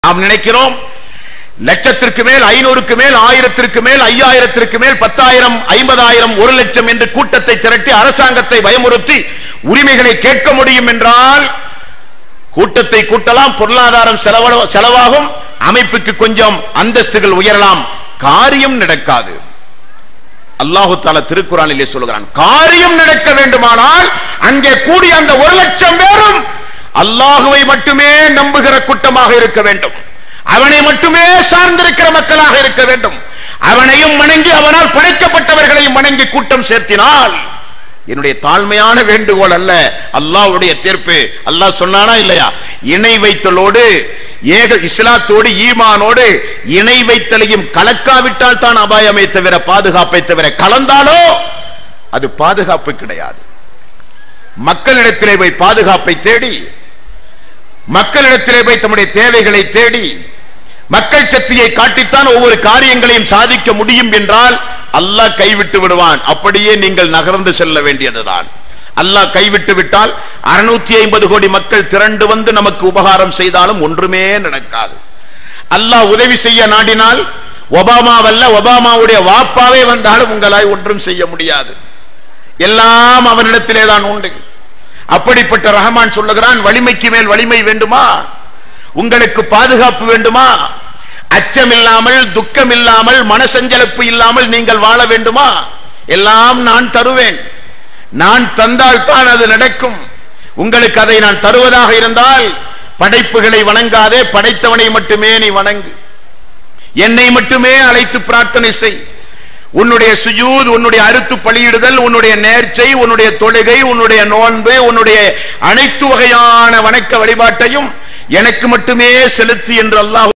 நாம் நினைக்கிறோம் லட்சத்திற்கு மேல் ஐநூறுக்கு மேல் ஆயிரத்திற்கு மேல் ஐயாயிரத்திற்கு மேல் பத்தாயிரம் ஐம்பதாயிரம் ஒரு லட்சம் என்று கூட்டத்தை திரட்டி அரசாங்கத்தை பயமுறுத்தி உரிமைகளை கேட்க முடியும் என்றால் கூட்டத்தை கூட்டலாம் பொருளாதாரம் செலவ- செலவாகும் அமைப்புக்கு கொஞ்சம் அந்தஸ்துகள் உயரலாம் காரியம் நடக்காது அல்லாஹு தாலா திருக்குறானிலே சொல்லுகிறான் காரியம் நடக்க வேண்டுமானால் அங்கே கூடிய அந்த ஒரு லட்சம் பேரும் அல்லாஹுவை மட்டுமே நம்புகிற கூட்டமாக இருக்க வேண்டும் அவனை மட்டுமே சார்ந்திருக்கிற மக்களாக இருக்க வேண்டும் அவனையும் வணங்கி அவனால் படைக்கப்பட்டவர்களையும் வணங்கி கூட்டம் சேர்த்தினால் என்னுடைய தாழ்மையான வேண்டுகோள் அல்ல அல்லாஹ்வுடைய தீர்ப்பு அல்லாஹ் சொன்னானா இல்லையா இணை வைத்தலோடு ஏக இஸ்லாத்தோடு ஈமானோடு இணை வைத்தலையும் கலக்காவிட்டால் தான் அபாயமே தவிர பாதுகாப்பை தவிர கலந்தாலோ அது பாதுகாப்பு கிடையாது மக்களிடத்திலே போய் பாதுகாப்பை தேடி மக்களிடத்திலே போய் தம்முடைய தேவைகளை தேடி மக்கள் சக்தியை காட்டித்தான் ஒவ்வொரு காரியங்களையும் சாதிக்க முடியும் என்றால் அல்லாஹ் கைவிட்டு விடுவான் அப்படியே நீங்கள் நகர்ந்து செல்ல வேண்டியதுதான் அல்லாஹ் கைவிட்டு விட்டால் அறுநூத்தி ஐம்பது கோடி மக்கள் திரண்டு வந்து நமக்கு உபகாரம் செய்தாலும் ஒன்றுமே நடக்காது அல்லாஹ் உதவி செய்ய நாடினால் ஒபாமாவல்ல ஒபாமாவுடைய வாப்பாவே வந்தாலும் உங்களால் ஒன்றும் செய்ய முடியாது எல்லாம் அவனிடத்திலே தான் உண்டு அப்படிப்பட்ட ரஹமான் சொல்லுகிறான் வலிமைக்கு மேல் வலிமை வேண்டுமா உங்களுக்கு பாதுகாப்பு வேண்டுமா அச்சம் இல்லாமல் துக்கம் இல்லாமல் மனசஞ்சலப்பு இல்லாமல் நீங்கள் வாழ வேண்டுமா எல்லாம் நான் தருவேன் நான் தந்தால் தான் அது நடக்கும் உங்களுக்கு அதை நான் தருவதாக இருந்தால் படைப்புகளை வணங்காதே படைத்தவனை மட்டுமே நீ வணங்கு என்னை மட்டுமே அழைத்து பிரார்த்தனை செய் உன்னுடைய சுஜூத் உன்னுடைய அறுத்து பலியிடுதல் உன்னுடைய நேர்ச்சை உன்னுடைய தொழுகை உன்னுடைய நோன்பு உன்னுடைய அனைத்து வகையான வணக்க வழிபாட்டையும் எனக்கு மட்டுமே செலுத்தி என்று அல்லாஹ்